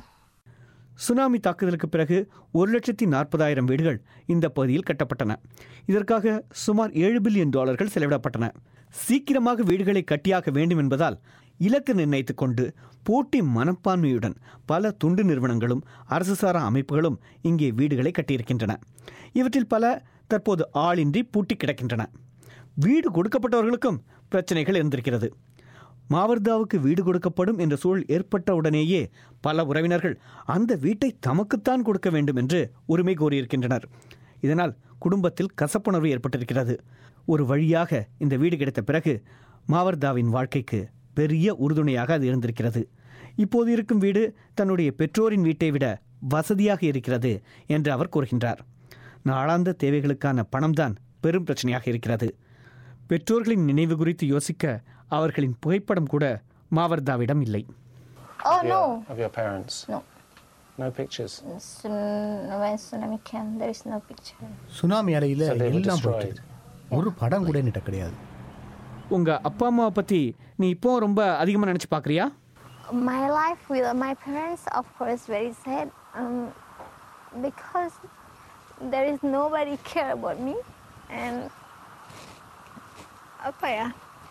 Tsunami தாக்குதலுக்கு பிறகு ஒரு லட்சத்தி நாற்பதாயிரம் வீடுகள் இந்த பகுதியில் கட்டப்பட்டன இதற்காக சுமார் ஏழு பில்லியன் டாலர்கள் செலவிடப்பட்டன சீக்கிரமாக வீடுகளை கட்டியாக்க வேண்டும் என்பதால் இலக்கு நிர்ணயித்துக் கொண்டு போட்டி மனப்பான்மையுடன் பல தொண்டு நிறுவனங்களும் அரசு சாரா அமைப்புகளும் இங்கே வீடுகளை கட்டியிருக்கின்றன இவற்றில் பல தற்போது ஆளின்றி பூட்டி கிடக்கின்றன வீடு கொடுக்கப்பட்டவர்களுக்கும் பிரச்சனைகள் இருந்திருக்கிறது மாவர்தாவுக்கு வீடு கொடுக்கப்படும் என்ற சூழல் ஏற்பட்ட உடனேயே பல உறவினர்கள் அந்த வீட்டை தமக்குத்தான் கொடுக்க வேண்டும் என்று உரிமை கோரியிருக்கின்றனர் இதனால் குடும்பத்தில் கசப்புணர்வு ஏற்பட்டிருக்கிறது ஒரு வழியாக இந்த வீடு கிடைத்த பிறகு மாவர்தாவின் வாழ்க்கைக்கு பெரிய உறுதுணையாக அது இருந்திருக்கிறது இப்போது இருக்கும் வீடு தன்னுடைய பெற்றோரின் வீட்டை விட வசதியாக இருக்கிறது என்று அவர் கூறுகின்றார் நாளாந்த தேவைகளுக்கான பணம்தான் பெரும் பிரச்சனையாக இருக்கிறது பெற்றோர்களின் நினைவு குறித்து யோசிக்க அவர்களின் புகைப்படம் கூட மாவர்தாவிடம் இல்லை Oh Of no. your- Of your parents? No. No pictures? Sun, when tsunami came, there is no picture. Tsunami அலையில் So they were எல்லாம் destroyed. போயிட்டு ஒரு படம் கூட என்கிட்ட கிடையாது உங்க அப்பா அம்மாவை பத்தி நீ இப்போ ரொம்ப அதிகமா நினைச்சு பார்க்கறியா My life with my parents, of course, very sad. Um, because there is nobody care about me, and apa ya?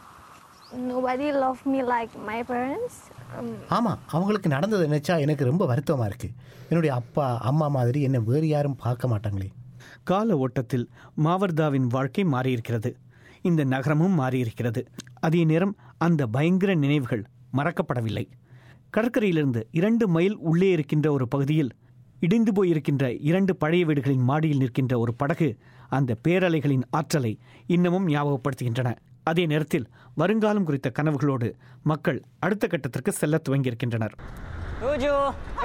Nobody love me like my parents. Um, ஆமாம் அவங்களுக்கு நடந்ததை நினைச்சா எனக்கு ரொம்ப வருத்தமாக இருக்குது என்னுடைய அப்பா அம்மா மாதிரி என்னை வேறு யாரும் பார்க்க மாட்டாங்களே கால ஓட்டத்தில் மாவர்தாவின் வாழ்க்கை மாறியிருக்கிறது இந்த நகரமும் மாறியிருக்கிறது அதே நேரம் அந்த பயங்கர நினைவுகள் மறக்கப்படவில்லை கடற்கரையிலிருந்து இரண்டு மைல் உள்ளே இருக்கின்ற ஒரு பகுதியில் இடிந்து போயிருக்கின்ற இரண்டு பழைய வீடுகளின் மாடியில் நிற்கின்ற ஒரு படகு அந்த பேரலைகளின் ஆற்றலை இன்னமும் ஞாபகப்படுத்துகின்றன அதே நேரத்தில் வருங்காலம் குறித்த கனவுகளோடு மக்கள் அடுத்த கட்டத்திற்கு செல்ல துவங்கியிருக்கின்றனர் tujuh,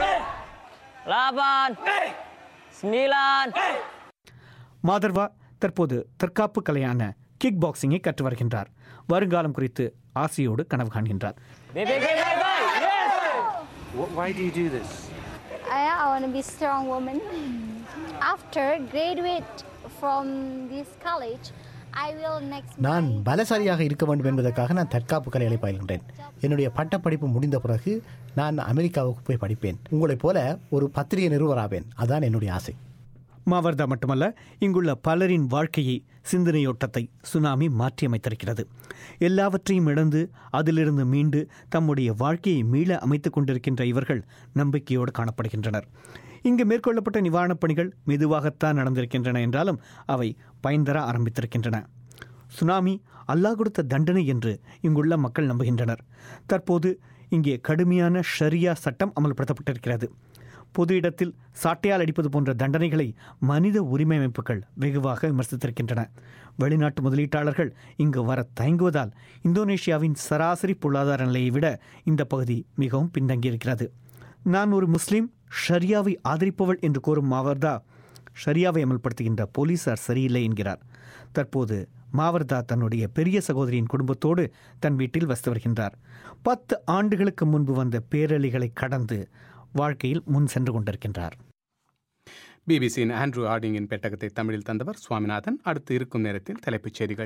delapan, sembilan, மாதர்வா தற்போது தற்காப்பு கலையான கிக் பாக்ஸிங்கை கற்று வருகின்றார் வருங்காலம் குறித்து ஆசையோடு கனவு காண்கின்றார் bye bye bye bye bye. Yes. Why do you do this? I, I want to be strong woman. After graduate from this college, I will next. நான் பலசாலியாக இருக்க வேண்டும் என்பதற்காக நான் தற்காப்பு கலைகளை பயில்கின்றேன் என்னுடைய பட்டப்படிப்பு முடிந்த பிறகு நான் அமெரிக்காவுக்கு போய் படிப்பேன் உங்களைப் போல ஒரு பத்திரிகை நிறுவராவேன் அதான் என்னுடைய ஆசை மாவர்தா மட்டுமல்ல இங்குள்ள பலரின் வாழ்க்கையை சிந்தனையோட்டத்தை சுனாமி மாற்றியமைத்திருக்கிறது எல்லாவற்றையும் இழந்து அதிலிருந்து மீண்டு தம்முடைய வாழ்க்கையை மீள அமைத்துக் கொண்டிருக்கின்ற இவர்கள் நம்பிக்கையோடு காணப்படுகின்றனர் இங்கு மேற்கொள்ளப்பட்ட நிவாரணப் பணிகள் மெதுவாகத்தான் நடந்திருக்கின்றன என்றாலும் அவை பயன் தர ஆரம்பித்திருக்கின்றன சுனாமி அல்லாஹ் கொடுத்த தண்டனை என்று இங்குள்ள மக்கள் நம்புகின்றனர் தற்போது இங்கே கடுமையான ஷரியா சட்டம் அமல்படுத்தப்பட்டிருக்கிறது பொது இடத்தில் சாட்டையால் அடிப்பது போன்ற தண்டனைகளை மனித உரிமை அமைப்புகள் வெகுவாக விமர்சித்திருக்கின்றன வெளிநாட்டு முதலீட்டாளர்கள் இங்கு வர தயங்குவதால் இந்தோனேஷியாவின் சராசரி பொருளாதார நிலையை விட இந்த பகுதி மிகவும் பின்தங்கியிருக்கிறது நான் ஒரு முஸ்லிம் ஷரியாவை ஆதரிப்பவள் என்று கூறும் மாவர்தா ஷரியாவை அமல்படுத்துகின்ற போலீசார் சரியில்லை என்கிறார் தற்போது மாவர்தா தன்னுடைய பெரிய சகோதரியின் குடும்பத்தோடு தன் வீட்டில் வசித்து வருகின்றார் பத்து ஆண்டுகளுக்கு முன்பு வந்த பேரழிகளை கடந்து வாழ்க்கையில் முன் சென்று கொண்டிருக்கின்றார் பிபிசியின் ஆண்ட்ரூ ஆர்டிங்கின் பெட்டகத்தை தமிழில் தந்தவர் சுவாமிநாதன் அடுத்து இருக்கும் நேரத்தில் தலைப்புச் செய்திகள்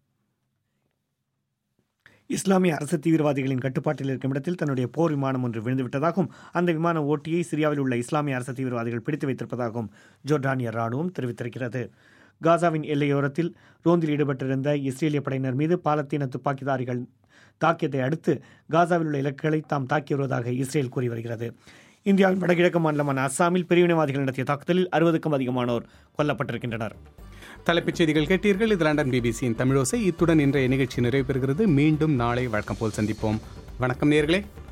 இஸ்லாமிய அரசு தீவிரவாதிகளின் கட்டுப்பாட்டில் இருக்கும் இடத்தில் தன்னுடைய போர் விமானம் ஒன்று விழுந்துவிட்டதாகவும் அந்த விமான ஓட்டியை சிரியாவில் உள்ள இஸ்லாமிய அரசு தீவிரவாதிகள் பிடித்து வைத்திருப்பதாகவும் ஜோர்டானிய ராணுவம் தெரிவித்திருக்கிறது காசாவின் எல்லையோரத்தில் ரோந்தில் ஈடுபட்டிருந்த இஸ்ரேலிய படையினர் மீது பாலத்தீன துப்பாக்கிதாரிகள் தாக்கியதை அடுத்து காசாவில் உள்ள இலக்குகளை தாம் தாக்கி வருவதாக இஸ்ரேல் கூறி வருகிறது இந்தியாவின் வடகிழக்கு மாநிலமான அஸ்ஸாமில் பிரிவினைவாதிகள் நடத்திய தாக்குதலில் அறுபதுக்கும் அதிகமானோர் கொல்லப்பட்டிருக்கின்றனர் தலைப்புச் செய்திகள் கேட்டீர்கள் இது லண்டன் பிபிசியின் தமிழோசை இத்துடன் இன்றைய நிகழ்ச்சி நிறைவு பெறுகிறது மீண்டும் நாளை வழக்கம் போல் சந்திப்போம் வணக்கம் நேர்களே